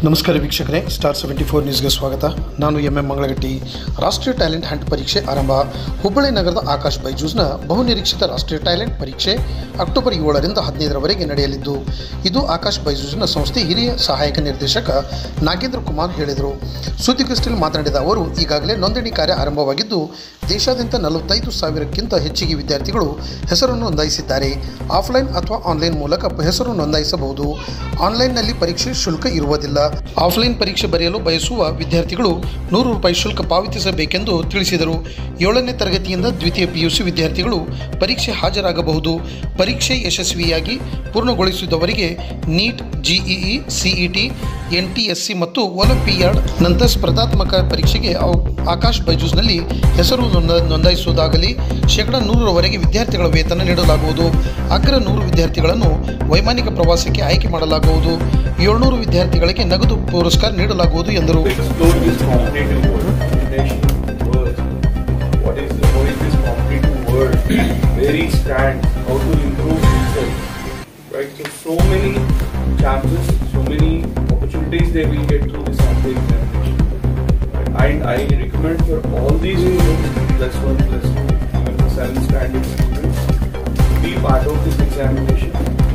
ನಮಸ್ಕಾರ ವೀಕ್ಷಕರೇ star seventy four ನ್ಯೂಸ್ಗೆ ಸ್ವಾಗತ ನಾನು ಎಂ ಎಂ ಮಂಗಳಗಟ್ಟಿ ರಾಷ್ಟ್ರೀಯ ಟ್ಯಾಲೆಂಟ್ ಹಂಟ್ ಪರೀಕ್ಷೆ ಆರಂಭ ಹುಬ್ಬಳ್ಳಿ ನಗರದ ಆಕಾಶ್ ಬೈಜೂಸ್ನ ಬಹುನಿರೀಕ್ಷಿತ ರಾಷ್ಟ್ರೀಯ ಟ್ಯಾಲೆಂಟ್ ಪರೀಕ್ಷೆ ಅಕ್ಟೋಬರ್ ಏಳರಿಂದ ಹದಿನೈದರವರೆಗೆ ನಡೆಯಲಿದ್ದು ಇದು ಆಕಾಶ್ ಬೈಜೂಸ್ನ ಸಂಸ್ಥೆ ಹಿರಿಯ ಸಹಾಯಕ ನಿರ್ದೇಶಕ ನಾಗೇಂದ್ರ ಕುಮಾರ್ ಹೇಳಿದರು ಸುದ್ದಿಗೋಷ್ಠಿಯಲ್ಲಿ ಮಾತನಾಡಿದ ಅವರು ಈಗಾಗಲೇ ನೋಂದಣಿ ಕಾರ್ಯ ಆರಂಭವಾಗಿದ್ದು ದೇಶಾದ್ಯಂತ ನಲವತ್ತೈದು ಸಾವಿರಕ್ಕಿಂತ ಹೆಚ್ಚಿಗೆ ವಿದ್ಯಾರ್ಥಿಗಳು ಹೆಸರನ್ನು ನೋಂದಾಯಿಸಿದ್ದಾರೆ ಆಫ್ಲೈನ್ ಅಥವಾ ಆನ್ಲೈನ್ ಮೂಲಕ ಹೆಸರು ನೋಂದಾಯಿಸಬಹುದು ಆನ್ಲೈನ್ನಲ್ಲಿ ಪರೀಕ್ಷೆ ಶುಲ್ಕ ಇರುವುದಿಲ್ಲ ಆಫ್ಲೈನ್ ಪರೀಕ್ಷೆ ಬರೆಯಲು ಬಯಸುವ ವಿದ್ಯಾರ್ಥಿಗಳು ನೂರು ರೂಪಾಯಿ ಶುಲ್ಕ ಪಾವತಿಸಬೇಕೆಂದು ತಿಳಿಸಿದರು ಏಳನೇ ತರಗತಿಯಿಂದ ದ್ವಿತೀಯ ಪಿಯುಸಿ ವಿದ್ಯಾರ್ಥಿಗಳು ಪರೀಕ್ಷೆ ಹಾಜರಾಗಬಹುದು ಪರೀಕ್ಷೆ ಯಶಸ್ವಿಯಾಗಿ ಪೂರ್ಣಗೊಳಿಸಿದವರಿಗೆ NEET JEE CET N T S C ಮತ್ತು ಒಲಿಂಪಿಯಾಡ್ ನಂತರ ಸ್ಪರ್ಧಾತ್ಮಕ ಪರೀಕ್ಷೆಗೆ ಅವ್- ಆಕಾಶ್ ಬೈಜೂಸ್ನಲ್ಲಿ ಹೆಸರು ನೋಂದ- ನೋಂದಾಯಿಸುವುದಾಗಲಿ ಶೇಕಡ ನೂರರವರೆಗೆ ವಿದ್ಯಾರ್ಥಿಗಳ ವೇತನ ನೀಡಲಾಗುವುದು ಅಗ್ರ ನೂರು ವಿದ್ಯಾರ್ಥಿಗಳನ್ನು ವೈಮಾನಿಕ ಪ್ರವಾಸಕ್ಕೆ ಆಯ್ಕೆ ಮಾಡಲಾಗುವುದು ಏಳ್ನೂರು ವಿದ್ಯಾರ್ಥಿಗಳಿಗೆ ನಗದು ಪುರಸ್ಕಾರ ನೀಡಲಾಗುವುದು ಎಂದರು explore this competitive world, international world. What is the, what is this competitive world? Where he stands, how to improve himself. Right? So so many chances, so many opportunities they will get through this sample examination. Right? And I recommend for all these students, plus one, plus two, even the seventh standard students, to be part of this examination.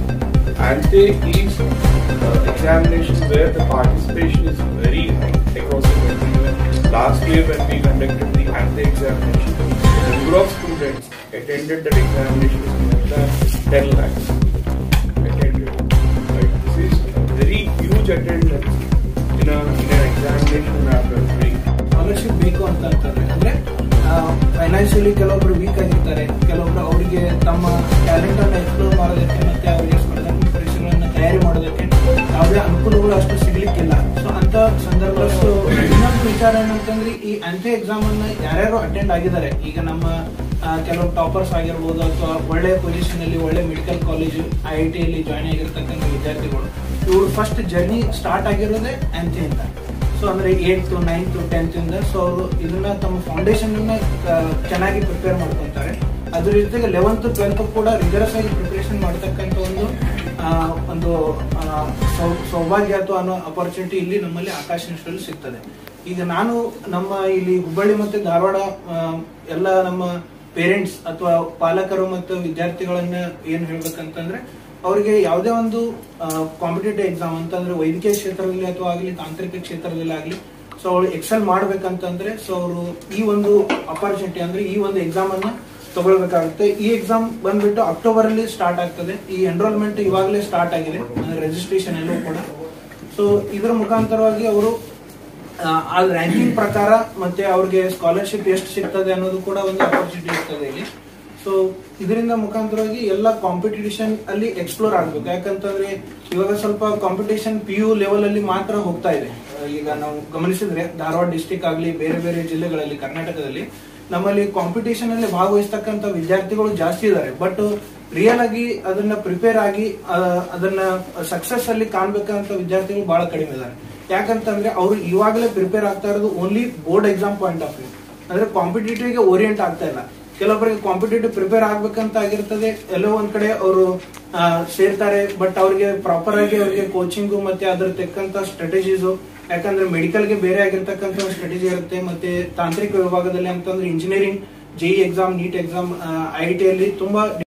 Ante is uh, examination where the participation is very high across the country. Even last year when we conducted the Ante examination, the number of students attended that examination is more than 10 lakhs attended. Right? This is a very huge attendance in a in an examination in our country. Scholarship ಬೇಕು ಅಂತ ಅಂತಾರೆ ಅಂದ್ರೆ financially ಕೆಲವೊಬ್ರು weak ಆಗಿರ್ತಾರೆ ಕೆಲವೊಬ್ರು ಅವರಿಗೆ ತಮ್ಮ talent ಅನ್ನ ಎಕ್ಸ್ಪ್ಲೋರ್ ಮಾಡೋದಕ್ಕೆ ಮತ್ತೆ ಅವರಿಗೆ ಸ್ಪರ್ಧಾತ್ಮಕ ಪರೀಕ್ಷೆಗಳನ್ನ ತಯಾರಿ ಮಾಡೋದಕ್ಕೆ ಯಾವುದೇ ಅನುಕೂಲಗಳು ಅಷ್ಟು ಸಿಗ್ಲಿಕ್ಕಿಲ್ಲ ಸೊ ಅಂತ ಸಂದರ್ಭ ಸೊ ಇನ್ನೊಂದು ವಿಚಾರ ಏನಂತಂದ್ರೆ ಈ ಅಂತೆ ಎಕ್ಸಾಮ್ ಅನ್ನ ಯಾರ್ಯಾರು ಅಟೆಂಡ್ ಆಗಿದ್ದಾರೆ ಈಗ ನಮ್ಮ ಆ, ಕೆಲವು ಟಾಪರ್ಸ್ ಆಗಿರ್ಬೋದು ಅಥವಾ ಒಳ್ಳೆ ಪೊಸಿಷನ್ ಅಲ್ಲಿ ಒಳ್ಳೆ medical college I I T ಅಲ್ಲಿ ಜಾಯ್ನ್ ಆಗಿರ್ತಕ್ಕಂಥ ವಿದ್ಯಾರ್ಥಿಗಳು ಇವರು ಫಸ್ಟ್ ಜರ್ನಿ ಸ್ಟಾರ್ಟ್ ಆಗಿರೋದೇ ಅಂತೆಯಿಂದ ಸೊ ಅಂದ್ರೆ ಏಟ್ ನೈನ್ತ್ ಟೆಂತ್ ಇಂದ ಸೊ ಅವರು ಇದನ್ನ ತಮ್ಮ ಫೌಂಡೇಶನ್ ಅನ್ನ ಆ, ಚೆನ್ನಾಗಿ ಪ್ರಿಪೇರ್ ಮಾಡ್ಕೊಂತಾರೆ ಅದ್ರ ಜೊತೆಗೆ ಲೆವೆಂತ್ ಟ್ವೆಲ್ತ್ ಕೂಡ ರಿಗರಸ್ ಆಗಿ ಪ್ರಿಪರೇಷನ್ ಮಾಡ್ತಕ್ಕಂಥ ಒಂದು ಆ, ಒಂದು ಆ, ಸೌ- ಸೌಭಾಗ್ಯ ಅಥವಾ ಅನ್ನೋ ಅಪರ್ಚುನಿಟಿ ಇಲ್ಲಿ ನಮ್ಮಲ್ಲಿ ಆಕಾಶ ಇನ್ಸ್ಟಿಟ್ಯೂಟ್ ಸಿಗ್ತದೆ ಈಗ ನಾನು ನಮ್ಮ ಇಲ್ಲಿ ಹುಬ್ಬಳ್ಳಿ ಮತ್ತೆ ಧಾರವಾಡ ಆ, ಎಲ್ಲ ನಮ್ಮ ಪೇರೆಂಟ್ಸ್ ಅಥವಾ ಪಾಲಕರು ಮತ್ತು ವಿದ್ಯಾರ್ಥಿಗಳನ್ನ ಏನ್ ಹೇಳ್ಬೇಕಂತಂದ್ರೆ ಅವರಿಗೆ ಯಾವುದೇ ಒಂದು ಕಾಂಪಿಟೇಟಿವ್ ಎಕ್ಸಾಮ್ ಅಂತಂದ್ರೆ ವೈದ್ಯಕೀಯ ಕ್ಷೇತ್ರದಲ್ಲಿ ಅಥವಾ ಆಗಲಿ ತಾಂತ್ರಿಕ ಕ್ಷೇತ್ರದಲ್ಲಿ ಆಗಲಿ ಸೊ ಅವಳು ಎಕ್ಸೆಲ್ ಮಾಡ್ಬೇಕಂತಂದ್ರೆ ಸೊ ಅವರು ಈ ಒಂದು ಅಪರ್ಚುನಿಟಿ ಅಂದ್ರೆ ಈ ಒಂದು ಎಕ್ಸಾಮ್ ಅನ್ನ ತಗೊಳ್ಬೇಕಾಗುತ್ತೆ ಈ ಎಕ್ಸಾಮ್ ಬಂದ್ಬಿಟ್ಟು ಅಕ್ಟೋಬರ್ ಅಲ್ಲಿ ಸ್ಟಾರ್ಟ್ ಆಗ್ತದೆ ಈ ಎನ್ರೋಲ್ಮೆಂಟ್ ಇವಾಗಲೇ ಸ್ಟಾರ್ಟ್ ಆಗಿದೆ ಅಂದ್ರೆ ರಿಜಿಸ್ಟ್ರೇಷನ್ ಎಲ್ಲೂ ಕೂಡ ಸೊ ಇದರ ಮುಖಾಂತರವಾಗಿ ಅವರು ಆ, ಆ ರ್ಯಾಂಕಿಂಗ್ ಪ್ರಕಾರ ಮತ್ತೆ ಅವ್ರಿಗೆ ಸ್ಕಾಲರ್ಶಿಪ್ ಎಷ್ಟು ಸಿಗ್ತದೆ ಅನ್ನೋದು ಕೂಡ ಒಂದು ಅಪರ್ಚುನಿಟಿ ಇರ್ತದೆ ಇಲ್ಲಿ ಸೊ ಇದರಿಂದ ಮುಖಾಂತರವಾಗಿ ಎಲ್ಲ ಕಾಂಪಿಟಿಷನ್ ಅಲ್ಲಿ ಎಕ್ಸ್ಪ್ಲೋರ್ ಆಗ್ಬೇಕು ಯಾಕಂತಂದ್ರೆ ಇವಾಗ ಸ್ವಲ್ಪ ಕಾಂಪಿಟೇಷನ್ ಪಿ ಯು ಲೆವೆಲ್ ಅಲ್ಲಿ ಮಾತ್ರ ಹೋಗ್ತಾ ಇದೆ ಆ, ಈಗ ನಾವು ಗಮನಿಸಿದ್ರೆ ಧಾರವಾಡ ಡಿಸ್ಟಿಕ್ ಆಗಲಿ ಬೇರೆ ಬೇರೆ ಜಿಲ್ಲೆಗಳಲ್ಲಿ ಕರ್ನಾಟಕದಲ್ಲಿ ನಮ್ಮಲ್ಲಿ ಕಾಂಪಿಟೇಷನ್ ಅಲ್ಲಿ ಭಾಗವಹಿಸ್ತಕ್ಕಂಥ ವಿದ್ಯಾರ್ಥಿಗಳು ಜಾಸ್ತಿ ಇದ್ದಾರೆ ಬಟ್ ರಿಯಲ್ ಆಗಿ ಅದನ್ನ ಪ್ರಿಪೇರ್ ಆಗಿ ಆ, ಅದನ್ನ ಸಕ್ಸಸ್ ಅಲ್ಲಿ ಕಾಣ್ಬೇಕಂತ ವಿದ್ಯಾರ್ಥಿಗಳು ಬಹಳ ಕಡಿಮೆ ಇದ್ದಾರೆ ಯಾಕಂತಂದ್ರೆ ಅವರು ಇವಾಗಲೇ ಪ್ರಿಪೇರ್ ಆಗ್ತಾ ಇರೋದು only board exam point of view ಅಂದ್ರೆ ಕಾಂಪಿಟೇಟಿವ್ ಗೆ ಓರಿಯೆಂಟ್ ಆಗ್ತಾ ಇಲ್ಲ ಕೆಲವೊಬ್ಬರಿಗೆ ಕಾಂಪಿಟೇಟಿವ್ ಪ್ರಿಪೇರ್ ಆಗ್ಬೇಕಂತ ಆಗಿರ್ತದೆ ಎಲ್ಲೋ ಒಂದ್ ಕಡೆ ಅವರು ಸೇರ್ತಾರೆ ಬಟ್ ಅವ್ರಿಗೆ ಪ್ರಾಪರ್ ಆಗಿ ಅವ್ರಿಗೆ ಕೋಚಿಂಗು ಮತ್ತೆ ಅದ್ರ ತೆಕ್ಕಂತ ಸ್ಟ್ರಾಟಜೀಸು ಯಾಕಂದ್ರೆ ಮೆಡಿಕಲ್ ಗೆ ಬೇರೆ ಆಗಿರ್ತಕ್ಕಂಥ ಸ್ಟ್ರಾಟಜಿ ಇರುತ್ತೆ ಮತ್ತೆ ತಾಂತ್ರಿಕ ವಿಭಾಗದಲ್ಲಿ ಅಂತಂದ್ರೆ engineering JEE exam NEET exam I T ಅಲ್ಲಿ ತುಂಬಾ